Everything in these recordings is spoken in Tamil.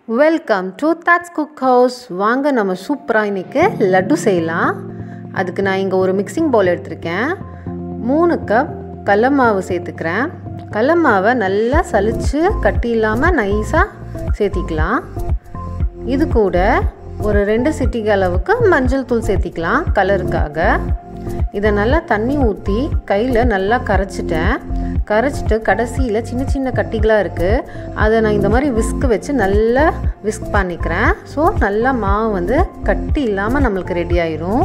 welcome to thoughts cook house வாங்க நம்ம சூப்பராக இன்றைக்கி லட்டு செய்யலாம் அதுக்கு நான் இங்கே ஒரு மிக்சிங் பவுல் எடுத்திருக்கேன் மூணு கப் கடல மாவு சேர்த்துக்கிறேன் கடல மாவை நல்லா சலிச்சு கட்டி இல்லாமல் நைஸாக சேர்த்திக்கலாம் இது கூட ஒரு ரெண்டு சிட்டிகை அளவுக்கு மஞ்சள் தூள் சேர்த்திக்கலாம் கலருக்காக இதை நல்லா தண்ணி ஊற்றி கையில் நல்லா கரைச்சிட்டேன் கரைச்சிட்டு கடைசியில் சின்ன சின்ன கட்டிகளாக இருக்குது அதை நான் இந்த மாதிரி விஸ்க் வச்சு நல்லா விஸ்க் பண்ணிக்கிறேன் ஸோ நல்லா மாவு வந்து கட்டி இல்லாமல் நம்மளுக்கு ரெடி ஆயிரும்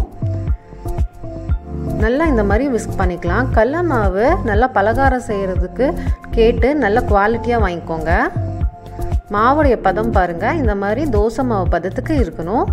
நல்லா இந்த மாதிரி விஸ்க் பண்ணிக்கலாம் கடல மாவு நல்லா பலகாரம் செய்கிறதுக்கு கேட்டு நல்ல குவாலிட்டியாக வாங்கிக்கோங்க மாவுடைய பதம் பாருங்கள் இந்த மாதிரி தோசை மாவு பதத்துக்கு இருக்கணும்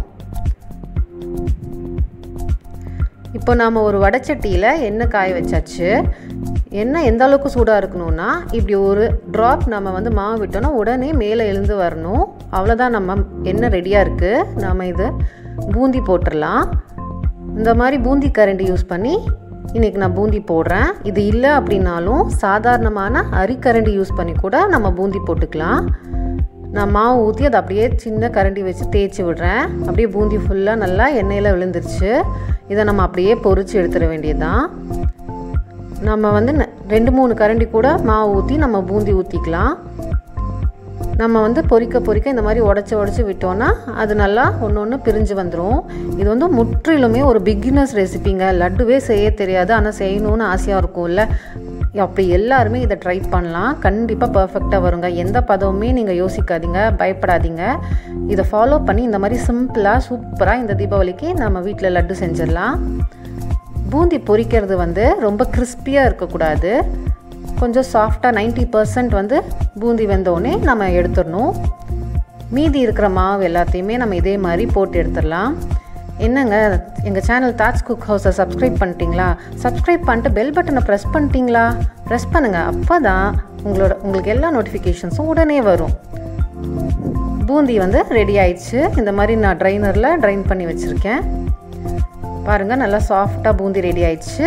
இப்போ நாம் ஒரு வடைச்சட்டியில் எண்ணெய் காய வச்சாச்சு எண்ணெய் எந்த அளவுக்கு சூடாக இருக்கணும்னா இப்படி ஒரு ட்ராப் நம்ம வந்து மாவு விட்டோன்னா உடனே மேலே எழுந்து வரணும் அவ்வளோதான் நம்ம எண்ணெய் ரெடியாக இருக்குது நாம் இது பூந்தி போட்டுடலாம் இந்த மாதிரி பூந்தி கரண்டி யூஸ் பண்ணி இன்றைக்கி நான் பூந்தி போடுறேன் இது இல்லை அப்படின்னாலும் சாதாரணமான அரிக்கரண்டி யூஸ் பண்ணி கூட நம்ம பூந்தி போட்டுக்கலாம் நான் மாவு ஊற்றி அதை அப்படியே சின்ன கரண்டி வச்சு தேய்ச்சி விடுறேன் அப்படியே பூந்தி ஃபுல்லாக நல்லா எண்ணெயில் விழுந்துருச்சு இதை நம்ம அப்படியே பொறிச்சு எடுத்துட வேண்டியதுதான் நம்ம வந்து ரெண்டு மூணு கரண்டி கூட மாவு ஊற்றி நம்ம பூந்தி ஊற்றிக்கலாம் நம்ம வந்து பொறிக்க பொறிக்க இந்த மாதிரி உடச்சி உடச்சி விட்டோன்னா அது நல்லா ஒன்று ஒன்று பிரிஞ்சு வந்துடும் இது வந்து முற்றிலுமே ஒரு பிகினர்ஸ் ரெசிபிங்க லட்டுவே செய்ய தெரியாது ஆனால் செய்யணும்னு ஆசையாக இருக்கும்ல அப்படி எல்லாருமே இதை ட்ரை பண்ணலாம் கண்டிப்பாக பர்ஃபெக்டாக வருங்க எந்த பதவுமே நீங்கள் யோசிக்காதீங்க பயப்படாதீங்க இதை ஃபாலோ பண்ணி இந்த மாதிரி சிம்பிளாக சூப்பராக இந்த தீபாவளிக்கு நம்ம வீட்டில் லட்டு செஞ்சிடலாம் பூந்தி பொரிக்கிறது வந்து ரொம்ப கிறிஸ்பியாக இருக்கக்கூடாது கொஞ்சம் சாஃப்டாக நைன்ட்டி பர்சன்ட் வந்து பூந்தி வெந்தோடனே நம்ம எடுத்துடணும் மீதி இருக்கிற மாவு எல்லாத்தையுமே நம்ம இதே மாதிரி போட்டு எடுத்துடலாம் என்னங்க எங்கள் சேனல் தாட்ஸ் குக் ஹவுஸை சப்ஸ்கிரைப் பண்ணிட்டீங்களா சப்ஸ்கிரைப் பண்ணிட்டு பெல் பட்டனை ப்ரெஸ் பண்ணிட்டீங்களா ப்ரெஸ் பண்ணுங்கள் அப்போ தான் உங்களோட உங்களுக்கு எல்லா நோட்டிஃபிகேஷன்ஸும் உடனே வரும் பூந்தி வந்து ரெடி ஆயிடுச்சு இந்த மாதிரி நான் ட்ரைனரில் ட்ரைன் பண்ணி வச்சுருக்கேன் பாருங்கள் நல்லா சாஃப்டாக பூந்தி ரெடி ஆயிடுச்சு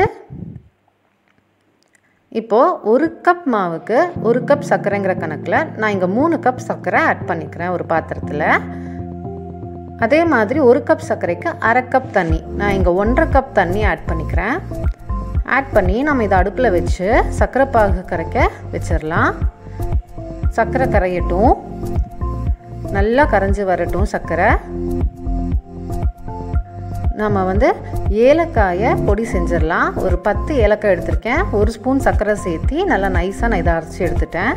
இப்போது ஒரு கப் மாவுக்கு ஒரு கப் சர்க்கரைங்கிற கணக்கில் நான் இங்கே மூணு கப் சர்க்கரை ஆட் பண்ணிக்கிறேன் ஒரு பாத்திரத்தில் அதே மாதிரி ஒரு கப் சர்க்கரைக்கு அரை கப் தண்ணி நான் இங்கே ஒன்றரை கப் தண்ணி ஆட் பண்ணிக்கிறேன் ஆட் பண்ணி நம்ம இதை அடுப்பில் வச்சு சர்க்கரை பாகு கரைக்க வச்சிடலாம் சர்க்கரை கரையட்டும் நல்லா கரைஞ்சி வரட்டும் சர்க்கரை நம்ம வந்து ஏலக்காயை பொடி செஞ்சிடலாம் ஒரு பத்து ஏலக்காய் எடுத்திருக்கேன் ஒரு ஸ்பூன் சர்க்கரை சேர்த்தி நல்லா நைஸாக நான் இதை அரைச்சி எடுத்துட்டேன்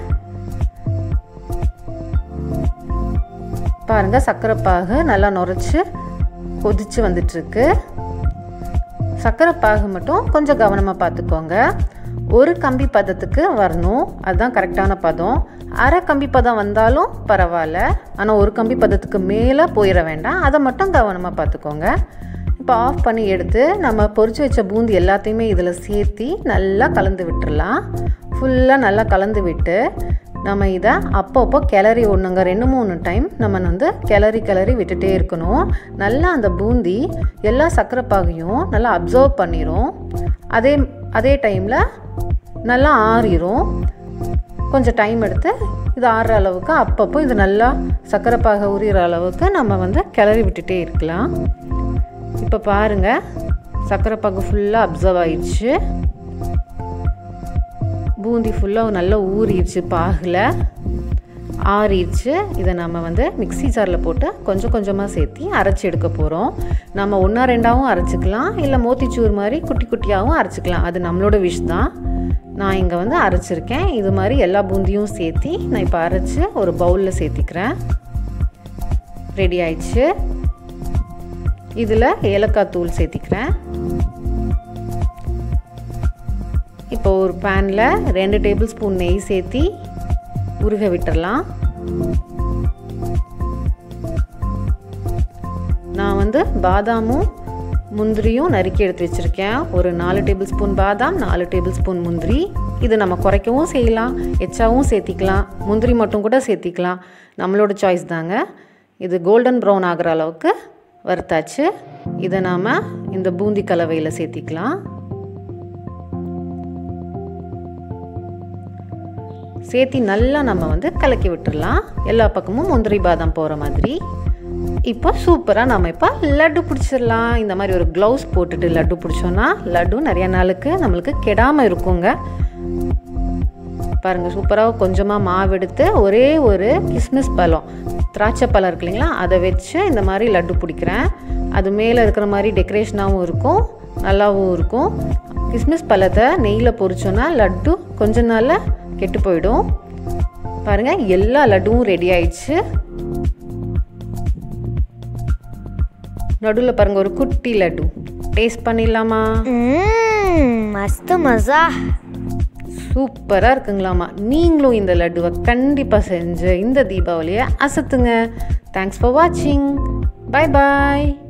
பாருங்கள் சர்க்கரை பாகு நல்லா நுரைச்சி கொதிச்சு வந்துட்டுருக்கு சர்க்கரை பாகு மட்டும் கொஞ்சம் கவனமாக பார்த்துக்கோங்க ஒரு கம்பி பதத்துக்கு வரணும் அதுதான் கரெக்டான பதம் அரை கம்பி பதம் வந்தாலும் பரவாயில்ல ஆனால் ஒரு கம்பி பதத்துக்கு மேலே போயிட வேண்டாம் அதை மட்டும் கவனமாக பார்த்துக்கோங்க இப்போ ஆஃப் பண்ணி எடுத்து நம்ம பொறிச்சு வச்ச பூந்தி எல்லாத்தையுமே இதில் சேர்த்தி நல்லா கலந்து விட்டுடலாம் ஃபுல்லாக நல்லா கலந்து விட்டு நம்ம இதை அப்பப்போ கிளறி ஒன்றுங்க ரெண்டு மூணு டைம் நம்ம வந்து கிளறி கிளறி விட்டுட்டே இருக்கணும் நல்லா அந்த பூந்தி எல்லா சர்க்கரை பாகையும் நல்லா அப்சர்வ் பண்ணிடும் அதே அதே டைமில் நல்லா ஆறிடும் கொஞ்சம் டைம் எடுத்து இது ஆறுற அளவுக்கு அப்பப்போ இது நல்லா சர்க்கரை பாகை உரிகிற அளவுக்கு நம்ம வந்து கிளறி விட்டுட்டே இருக்கலாம் இப்போ பாருங்கள் சர்க்கரை பாகு ஃபுல்லாக அப்சர்வ் ஆயிடுச்சு பூந்தி ஃபுல்லாக நல்லா ஊறிடுச்சு பாகில் ஆறிடுச்சு இதை நம்ம வந்து மிக்சி ஜாரில் போட்டு கொஞ்சம் கொஞ்சமாக சேர்த்தி அரைச்சி எடுக்க போகிறோம் நம்ம ஒன்றா ரெண்டாவும் அரைச்சிக்கலாம் இல்லை மோத்திச்சூர் மாதிரி குட்டி குட்டியாகவும் அரைச்சிக்கலாம் அது நம்மளோட விஷ் தான் நான் இங்கே வந்து அரைச்சிருக்கேன் இது மாதிரி எல்லா பூந்தியும் சேர்த்தி நான் இப்போ அரைச்சி ஒரு பவுலில் சேர்த்திக்கிறேன் ரெடி ஆயிடுச்சு இதில் ஏலக்காய் தூள் சேர்த்திக்கிறேன் இப்போ ஒரு பேனில் ரெண்டு டேபிள் ஸ்பூன் நெய் சேர்த்தி உருக விட்டுடலாம் நான் வந்து பாதாமும் முந்திரியும் நறுக்கி எடுத்து வச்சுருக்கேன் ஒரு நாலு டேபிள் ஸ்பூன் பாதாம் நாலு டேபிள் ஸ்பூன் முந்திரி இது நம்ம குறைக்கவும் செய்யலாம் எச்சாவும் சேர்த்திக்கலாம் முந்திரி மட்டும் கூட சேர்த்திக்கலாம் நம்மளோட சாய்ஸ் தாங்க இது கோல்டன் ப்ரௌன் ஆகிற அளவுக்கு வறுத்தாச்சு இதை நாம் இந்த பூந்தி கலவையில் சேர்த்திக்கலாம் சேர்த்தி நல்லா நம்ம வந்து கலக்கி விட்டுடலாம் எல்லா பக்கமும் முந்திரி பாதாம் போகிற மாதிரி இப்போ சூப்பராக நம்ம இப்போ லட்டு பிடிச்சிடலாம் இந்த மாதிரி ஒரு க்ளவுஸ் போட்டுட்டு லட்டு பிடிச்சோன்னா லட்டு நிறைய நாளுக்கு நம்மளுக்கு கெடாமல் இருக்குங்க பாருங்கள் சூப்பராக கொஞ்சமாக மாவு எடுத்து ஒரே ஒரு கிஸ்மிஸ் பழம் திராட்சை பழம் இருக்கு இல்லைங்களா அதை வச்சு இந்த மாதிரி லட்டு பிடிக்கிறேன் அது மேலே இருக்கிற மாதிரி டெக்கரேஷனாகவும் இருக்கும் நல்லாவும் இருக்கும் கிஸ்மிஸ் பழத்தை நெய்யில் பொரிச்சோன்னா லட்டு கொஞ்ச நாளில் கெட்டு போயிடும் பாருங்கள் எல்லா லட்டுவும் ரெடி ஆயிடுச்சு நடுவில் பாருங்கள் ஒரு குட்டி லட்டு டேஸ்ட் பண்ணிடலாமா ம், மஸ்து மசா சூப்பராக இருக்குங்களாமா நீங்களும் இந்த லட்டுவை கண்டிப்பாக செஞ்சு இந்த தீபாவளியை அசத்துங்க தேங்க்ஸ் ஃபார் வாட்சிங் பை பாய்